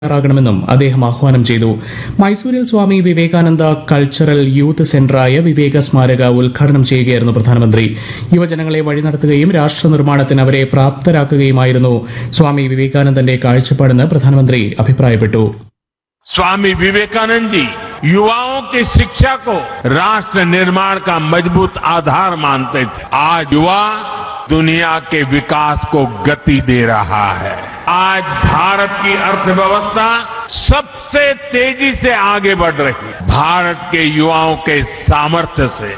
തയ്യാറാകണമെന്നും അദ്ദേഹം ആഹ്വാനം ചെയ്തു മൈസൂരിൽ സ്വാമി വിവേകാനന്ദ കൾച്ചറൽ യൂത്ത് സെന്ററായ വിവേക സ്മാരക ഉദ്ഘാടനം ചെയ്യുകയായിരുന്നു പ്രധാനമന്ത്രി യുവജനങ്ങളെ വഴി നടത്തുകയും രാഷ്ട്ര നിർമ്മാണത്തിന് അവരെ പ്രാപ്തരാക്കുകയുമായിരുന്നു സ്വാമി വിവേകാനന്ദന്റെ കാഴ്ചപ്പാടെന്ന് പ്രധാനമന്ത്രി അഭിപ്രായപ്പെട്ടു स्वामी विवेकानंद जी युवाओं की शिक्षा को राष्ट्र निर्माण का मजबूत आधार मानते थे आज युवा दुनिया के विकास को गति दे रहा है आज भारत की अर्थव्यवस्था सबसे तेजी से आगे बढ़ रही है भारत के युवाओं के सामर्थ्य से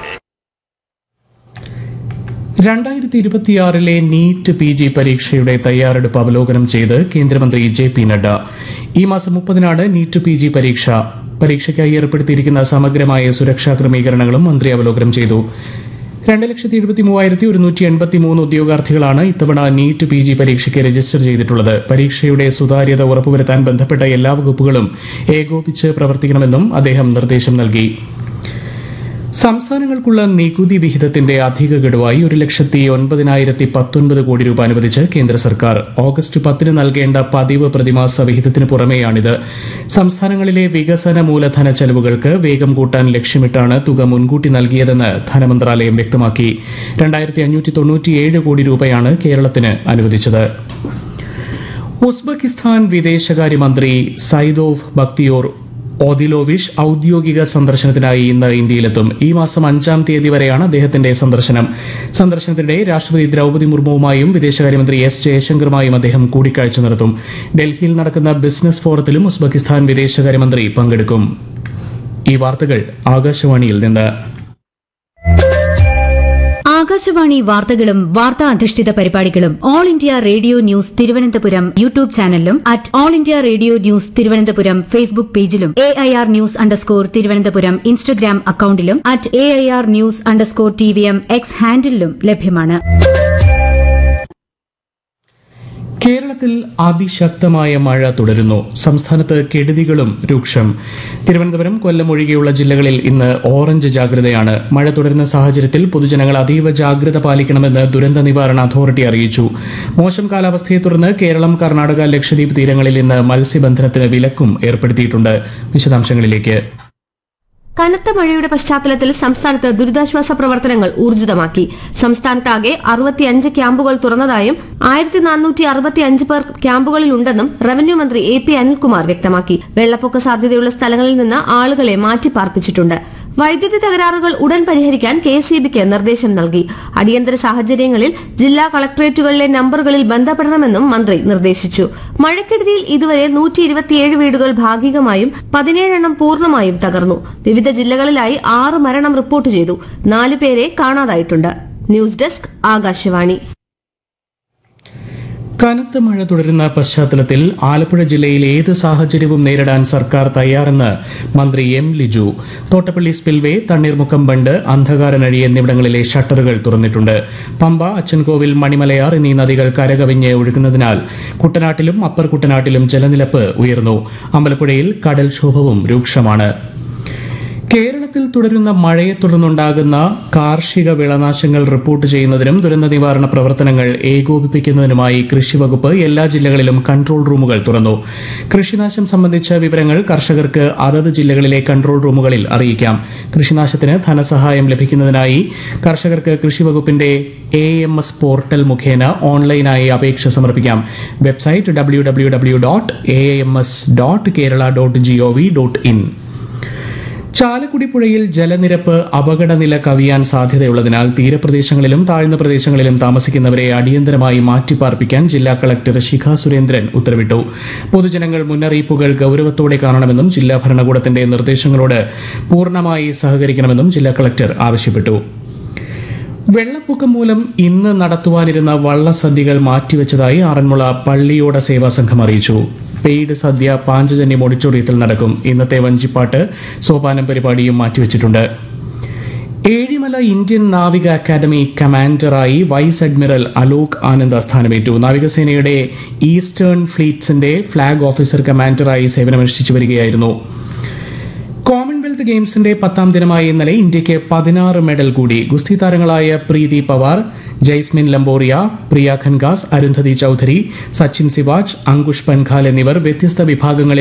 രണ്ടായിരത്തി ഇരുപത്തിയാറിലെ നീറ്റ് പി ജി പരീക്ഷയുടെ തയ്യാറെടുപ്പ് അവലോകനം ചെയ്ത് കേന്ദ്രമന്ത്രി ജെ പി നഡ്ഡ ഈ മാസം മുപ്പതിനാണ് നീറ്റ് പി ജി പരീക്ഷ പരീക്ഷയ്ക്കായി ഏർപ്പെടുത്തിയിരിക്കുന്ന സമഗ്രമായ സുരക്ഷാ ക്രമീകരണങ്ങളും മന്ത്രി അവലോകനം ചെയ്തു രണ്ട് ലക്ഷത്തി എഴുപത്തി മൂവായിരത്തി ഒരുന്നൂറ്റി എൺപത്തി മൂന്ന് ഉദ്യോഗാർത്ഥികളാണ് ഇത്തവണ നീറ്റ് പി ജി പരീക്ഷയ്ക്ക് രജിസ്റ്റർ ചെയ്തിട്ടുള്ളത് പരീക്ഷയുടെ സുതാര്യത ഉറപ്പുവരുത്താൻ ബന്ധപ്പെട്ട എല്ലാ വകുപ്പുകളും ഏകോപിച്ച് പ്രവർത്തിക്കണമെന്നും അദ്ദേഹം നിർദ്ദേശം നൽകി സംസ്ഥാനങ്ങൾക്കുള്ള നികുതി വിഹിതത്തിന്റെ അധിക ഗഡുവായി ഒരു ലക്ഷത്തി ഒൻപതിനായിരത്തി പത്തൊൻപത് കോടി രൂപ അനുവദിച്ച് കേന്ദ്ര സർക്കാർ ഓഗസ്റ്റ് പത്തിന് നൽകേണ്ട പതിവ് പ്രതിമാസ വിഹിതത്തിന് പുറമെയാണിത് സംസ്ഥാനങ്ങളിലെ വികസന മൂലധന ചെലവുകൾക്ക് വേഗം കൂട്ടാൻ ലക്ഷ്യമിട്ടാണ് തുക മുൻകൂട്ടി നൽകിയതെന്ന് ധനമന്ത്രാലയം വ്യക്തമാക്കി രണ്ടായിരത്തി അഞ്ഞൂറ്റി തൊണ്ണൂറ്റിയേഴ് കോടി രൂപയാണ് കേരളത്തിന് അനുവദിച്ചത് ഉസ്ബെക്കിസ്ഥാൻ വിദേശകാര്യമന്ത്രി സൈദോവ് ബക്തിയോർ ഓദിലോവിഷ് ഔദ്യോഗിക സന്ദർശനത്തിനായി ഇന്ന് ഇന്ത്യയിലെത്തും ഈ മാസം അഞ്ചാം തീയതി വരെയാണ് അദ്ദേഹത്തിന്റെ സന്ദർശനം സന്ദർശനത്തിനിടെ രാഷ്ട്രപതി ദ്രൌപതി മുർമുവുമായും വിദേശകാര്യമന്ത്രി എസ് ജയശങ്കറുമായും അദ്ദേഹം കൂടിക്കാഴ്ച നടത്തും ഡൽഹിയിൽ നടക്കുന്ന ബിസിനസ് ഫോറത്തിലും ഉസ്ബെക്കിസ്ഥാൻ വിദേശകാര്യമന്ത്രി പങ്കെടുക്കും ഈ വാർത്തകൾ ആകാശവാണിയിൽ നിന്ന് ആകാശവാണി വാർത്തകളും വാർത്താ അധിഷ്ഠിത പരിപാടികളും all India radio news Thiruvananthapuram YouTube ചാനലിലും at all India radio news Thiruvananthapuram Facebook പേജിലും A I R news underscore Thiruvananthapuram Instagram അക്കൌണ്ടിലും at A I R news underscore T V M X ഹാൻഡിലും ലഭ്യമാണ് കേരളത്തിൽ അതിശക്തമായ മഴ തുടരുന്നു സംസ്ഥാനത്ത് കെടുതികളും രൂക്ഷം തിരുവനന്തപുരം കൊല്ലം ഒഴികെയുള്ള ജില്ലകളിൽ ഇന്ന് ഓറഞ്ച് ജാഗ്രതയാണ് മഴ തുടരുന്ന സാഹചര്യത്തിൽ പൊതുജനങ്ങൾ അതീവ ജാഗ്രത പാലിക്കണമെന്ന് ദുരന്ത നിവാരണ അതോറിറ്റി അറിയിച്ചു മോശം കാലാവസ്ഥയെ തുടർന്ന് കേരളം കർണാടക ലക്ഷദ്വീപ് തീരങ്ങളിൽ ഇന്ന് മത്സ്യബന്ധനത്തിന് വിലക്കും ഏർപ്പെടുത്തിയിട്ടുണ്ട് വിശദാംശങ്ങളിലേക്ക് കനത്ത മഴയുടെ പശ്ചാത്തലത്തിൽ സംസ്ഥാനത്ത് ദുരിതാശ്വാസ പ്രവർത്തനങ്ങൾ ഊർജിതമാക്കി സംസ്ഥാനത്താകെ അറുപത്തിയഞ്ച് ക്യാമ്പുകൾ തുറന്നതായും ആയിരത്തി നാനൂറ്റി അറുപത്തിയഞ്ച് പേർ ക്യാമ്പുകളിലുണ്ടെന്നും റവന്യൂ മന്ത്രി എ പി അനിൽകുമാർ വ്യക്തമാക്കി വെള്ളപ്പൊക്ക സാധ്യതയുള്ള സ്ഥലങ്ങളിൽ നിന്ന് ആളുകളെ മാറ്റിപ്പാർപ്പിച്ചിട്ടുണ്ട് വൈദ്യുതി തകരാറുകൾ ഉടൻ പരിഹരിക്കാൻ കെ എസ് നിർദ്ദേശം നൽകി അടിയന്തര സാഹചര്യങ്ങളിൽ ജില്ലാ കളക്ടറേറ്റുകളിലെ നമ്പറുകളിൽ ബന്ധപ്പെടണമെന്നും മന്ത്രി നിർദ്ദേശിച്ചു മഴക്കെടുതിയിൽ ഇതുവരെ നൂറ്റി ഇരുപത്തിയേഴ് വീടുകൾ ഭാഗികമായും പതിനേഴെണ്ണം പൂർണ്ണമായും തകർന്നു വിവിധ ജില്ലകളിലായി ആറ് മരണം റിപ്പോർട്ട് ചെയ്തു നാല് പേരെ കാണാതായിട്ടുണ്ട് ന്യൂസ് ഡെസ്ക് ആകാശവാണി കനത്ത മഴ തുടരുന്ന പശ്ചാത്തലത്തിൽ ആലപ്പുഴ ജില്ലയിൽ ഏത് സാഹചര്യവും നേരിടാൻ സർക്കാർ തയ്യാറെന്ന് മന്ത്രി M Liju Thottappally spillway Thanneermukkom bund Andhakaranazhi എന്നിവിടങ്ങളിലെ ഷട്ടറുകൾ തുറന്നിട്ടുണ്ട് പമ്പ അച്ചൻകോവിൽ മണിമലയാർ എന്നീ നദികൾ കരകവിഞ്ഞ് ഒഴുകുന്നതിനാൽ കുട്ടനാട്ടിലും അപ്പർ കുട്ടനാട്ടിലും ജലനിരപ്പ് ഉയർന്നു അമ്പലപ്പുഴയിൽ കടൽക്ഷോഭവും രൂക്ഷമാണ് കേരളത്തിൽ തുടരുന്ന മഴയെ തുടർന്നുണ്ടാകുന്ന കാർഷിക വിളനാശങ്ങൾ റിപ്പോർട്ട് ചെയ്യുന്നതിനും ദുരന്ത നിവാരണ പ്രവർത്തനങ്ങൾ ഏകോപിപ്പിക്കുന്നതിനുമായി കൃഷിവകുപ്പ് എല്ലാ ജില്ലകളിലും കൺട്രോൾ റൂമുകൾ തുറന്നു കൃഷിനാശം സംബന്ധിച്ച വിവരങ്ങൾ കർഷകർക്ക് അതത് ജില്ലകളിലെ കൺട്രോൾ റൂമുകളിൽ അറിയിക്കാം കൃഷിനാശത്തിന് ധനസഹായം ലഭിക്കുന്നതിനായി കർഷകർക്ക് കൃഷിവകുപ്പിന്റെ എ എം എസ് പോർട്ടൽ മുഖേന ഓൺലൈനായി അപേക്ഷ സമർപ്പിക്കാം website W W W dot A M S dot Kerala dot G O V dot in Chalakudy പുഴയിൽ ജലനിരപ്പ് അപകടനില കവിയാൻ സാധ്യതയുള്ളതിനാൽ തീരപ്രദേശങ്ങളിലും താഴ്ന്ന പ്രദേശങ്ങളിലും താമസിക്കുന്നവരെ അടിയന്തരമായി മാറ്റിപ്പാർപ്പിക്കാൻ ജില്ലാ കളക്ടർ ശിഖ സുരേന്ദ്രൻ ഉത്തരവിട്ടു പൊതുജനങ്ങൾ മുന്നറിയിപ്പുകൾ ഗൌരവത്തോടെ കാണണമെന്നും ജില്ലാ ഭരണകൂടത്തിന്റെ നിർദ്ദേശങ്ങളോട് പൂർണ്ണമായി സഹകരിക്കണമെന്നും ജില്ലാ കളക്ടർ ആവശ്യപ്പെട്ടു വെള്ളപ്പൊക്കം മൂലം ഇന്ന് നടത്തുവാനിരുന്ന വള്ളസദ്യകൾ മാറ്റിവെച്ചതായി ആറന്മുള പള്ളിയോട സേവാ സംഘം അറിയിച്ചു പെയ്ഡ് സദ്യ പാഞ്ചജന്യം ഓഡിറ്റോറിയത്തിൽ നടക്കും ഇന്നത്തെ വഞ്ചിപ്പാട്ട് സോപാനം പരിപാടിയും മാറ്റിവെച്ചിട്ടുണ്ട് ഏഴിമല ഇന്ത്യൻ നാവിക അക്കാദമി കമാൻഡറായി വൈസ് അഡ്മിറൽ അലോക് ആനന്ദ് സ്ഥാനമേറ്റു നാവികസേനയുടെ ഈസ്റ്റേൺ ഫ്ലീറ്റ്സിന്റെ ഫ്ളാഗ് ഓഫീസർ കമാൻഡറായി സേവനമനുഷ്ഠിച്ചു വരികയായിരുന്നു കോമൺവെൽത്ത് ഗെയിംസിന്റെ പത്താം ദിനമായ ഇന്നലെ ഇന്ത്യയ്ക്ക് പതിനാറ് മെഡൽ കൂടി ഗുസ്തി താരങ്ങളായ പ്രീതി പവാർ ജയ്സ്മിൻ ലംബോറിയ പ്രിയ ഖൻഗാസ് അരുന്ധതി ചൌധരി സച്ചിൻ സിവാജ് അങ്കുഷ് പൻഖാൽ എന്നിവർ വ്യത്യസ്ത വിഭാഗങ്ങളിൽ